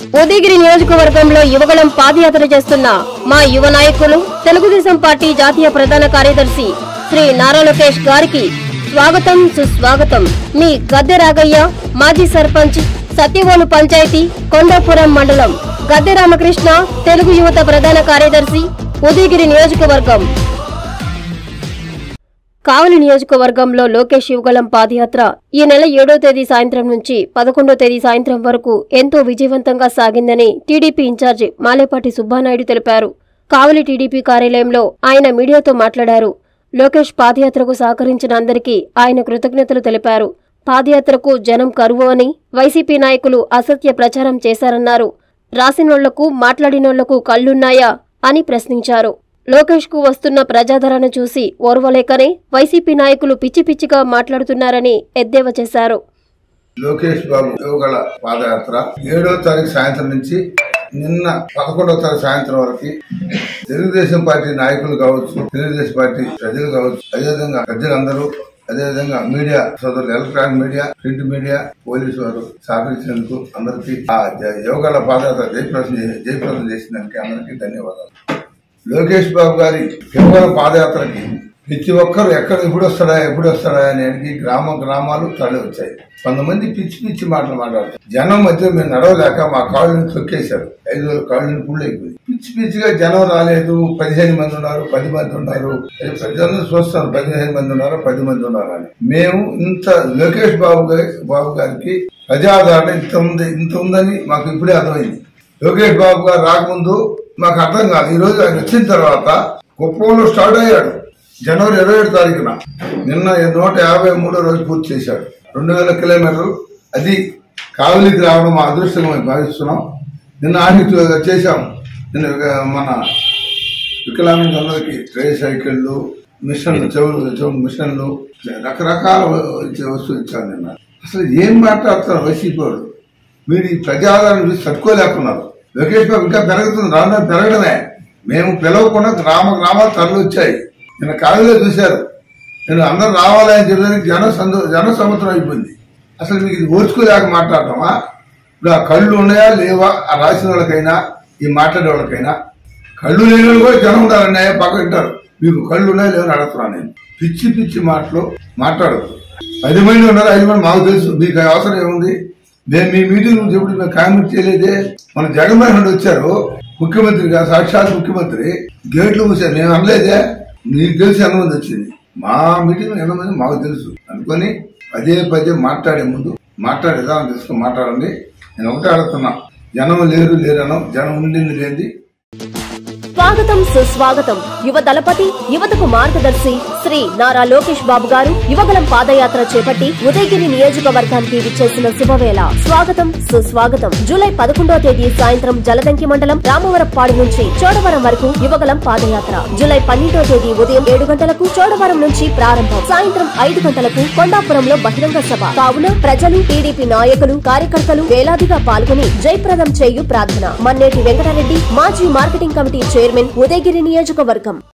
ఉదయగిరి నియోజకవర్గంలో యువగళం పాదయాత్ర చేస్తున్న మా యువ నాయకులు తెలుగుదేశం పార్టీ జాతీయ ప్రధాన కార్యదర్శి శ్రీ నారా లోకేష్ గారికి స్వాగతం సుస్వాగతం మీ గద్దె రాగయ్య మాజీ సర్పంచ్ సత్యవోలు పంచాయతీ కొండాపురం మండలం గద్దె రామకృష్ణ తెలుగు యువత ప్రధాన కార్యదర్శి ఉదయగిరి నియోజకవర్గం కావలి నియోజకవర్గంలో లోకేష్ యువగలం పాదయాత్ర ఈ నెల ఏడో తేదీ సాయంత్రం నుంచి పదకొండో తేదీ సాయంత్రం వరకు ఎంతో విజయవంతంగా సాగిందని టీడీపీ ఇన్ఛార్జి మాలేపాటి సుబ్బానాయుడు తెలిపారు కావలి టీడీపీ కార్యాలయంలో ఆయన మీడియాతో మాట్లాడారు లోకేష్ పాదయాత్రకు సహకరించిన అందరికీ ఆయన కృతజ్ఞతలు తెలిపారు పాదయాత్రకు జనం కరువు అని వైసీపీ నాయకులు అసత్య ప్రచారం చేశారన్నారు రాసినోళ్లకు మాట్లాడినోళ్లకు కళ్లున్నాయా అని ప్రశ్నించారు లోకేష్ కు వస్తున్న ప్రజాదరణ చూసి ఓర్వలేకనే వైసీపీ నాయకులు పిచ్చి పిచ్చిగా మాట్లాడుతున్నారని ఎద్దేవా చేశారు లోకేష్ బాబు యువగల పాదయాత్ర ఏడో తారీఖు సాయంత్రం నుంచి నిన్న పదకొండవ తారీఖు సాయంత్రం వరకు తెలుగుదేశం పార్టీ నాయకులు కావచ్చు తెలుగుదేశం పార్టీ ప్రజలు కావచ్చు అదేవిధంగా ప్రజలందరూ అదేవిధంగా మీడియా సోదరులు electronic media print media police వారు సహకరించినందుకు అందరికీ ఆ జ- యువగల పాదయాత్ర జయప్రదం చే- జయప్రదం చేసినందుకు అందరికీ ధన్యవాదాలు లోకేష్ బాబు గారి కేవలం పాదయాత్రకి ప్రతి ఒక్కరు ఎక్కడ ఎప్పుడు వస్తాడా ఎప్పుడు వస్తాడా అనేది గ్రామ గ్రామాలు తరలి వచ్చాయి కొంతమంది పిచ్చి పిచ్చి మాటలు మాట్లాడుతారు జనం మధ్య మేము నడవలేక మా కాళ్ళని తొక్కేశారు ఐదు వేల కాళ్ళని పుళ్ళైపోయింది పిచ్చి పిచ్చిగా జనం రాలేదు పదిహేను మంది ఉన్నారు పది మంది ఉన్నారు అది ప్రజలను చూస్తాను పదిహేను మంది ఉన్నారు పది మంది ఉన్నారు అని మేము ఇంత లోకేష్ బాబు గారి బాబు గారికి ప్రజాదరణ ఇంత ఉంది ఇంత ఉందని మాకు ఇప్పుడే అర్థమైంది లోకేష్ బాబు గారు రాకముందు మాకు అర్థం కాదు ఈ రోజు ఆయన వచ్చిన తర్వాత కుప్పంలో స్టార్ట్ అయ్యాడు జనవరి ఇరవై ఏడు తారీఖున నిన్న నూట యాభై మూడో రోజు పూర్తి చేశాడు రెండు వేల కిలోమీటర్లు అది కావలికి రావడం మా అదృష్టంగా మేము భావిస్తున్నాం నిన్న ఆడికి చేశాం నిన్న ఒక మన వికలాంగులందరికీ ట్రే సైకిళ్ళు మిషన్లు చెవులు చెవులు మిషన్లు రకరకాల వస్తువులు ఇచ్చాను నిన్న అసలు ఏం మాట్లాడుతున్నారు వైసీపీ వాళ్ళు మీరు ఈ ప్రజాదరణ చూసి తట్టుకోలేకున్నారు లోకేష్ బాబు ఇంకా పెరుగుతుంది రాను పెరగడమే మేము పిలవకుండా గ్రామ గ్రామాలు తరలి వచ్చాయి నిన్న కాలులో చూశారు నేను అందరూ రావాలని చెప్పడానికి జన సందో జన సముద్రం అయిపోయింది అసలు మీకు ఇది ఓర్చుకోలేక మాట్లాడటమా ఇప్పుడు ఆ కళ్ళు ఉన్నాయా లేవా ఆ రాసిన వాళ్ళకైనా ఈ మాట్లాడే వాళ్ళకైనా కళ్ళు లేని వాళ్ళు కూడా జనం ఉండాలండి పక్క వింటారు మీకు కళ్ళు ఉన్నాయా లేవని అడుగుతున్నాను నేను పిచ్చి పిచ్చి మాటలు మాట్లాడదు పది మంది ఉన్నారు ఐదు మంది మాకు తెలుసు మీకు అవసరం ఏముంది మేము మీ మీటింగ్ నుంచి ఎప్పుడు మేము కామెంట్ చేయలేదే మన జగన్మోహన్ రెడ్డి వచ్చారు ముఖ్యమంత్రిగా సాక్షాత్ ముఖ్యమంత్రి గేట్లు మూసారు నేను అనలేదే మీకు తెలిసి ఎంతమంది వచ్చింది మా మీటింగ్ ఎంతమంది మాకు తెలుసు అనుకొని పదే పదే మాట్లాడే ముందు మాట్లాడే విధానం తీసుకొని మాట్లాడండి నేను ఒకటే అడుగుతున్నా జనం లేరు లేరనో జనం ఉండింది లేనిది స్వాగతం సుస్వాగతం యువ దళపతి యువతకు మార్గదర్శి శ్రీ నారా లోకేష్ బాబు గారు యువగలం పాదయాత్ర చేపట్టి ఉదయగిరి నియోజకవర్గానికి విచ్చేసిన శుభవేళ స్వాగతం సుస్వాగతం జూలై పదకొండో తేదీ సాయంత్రం జలదంకి మండలం రామవరపాడు నుంచి చోడవరం వరకు యువగలం పాదయాత్ర జూలై పన్నెండో తేదీ ఉదయం ఏడు గంటలకు చోడవరం నుంచి ప్రారంభం సాయంత్రం ఐదు గంటలకు కొండాపురంలో బహిరంగ సభ కావున ప్రజలు టీడీపీ నాయకులు కార్యకర్తలు వేలాదిగా పాల్గొని జయప్రదం చేయు ప్రార్థన మన్నేటి వెంకటరెడ్డి మాజీ మార్కెటింగ్ కమిటీ చైర్మన్ ఉదయగిరి నియోజకవర్గం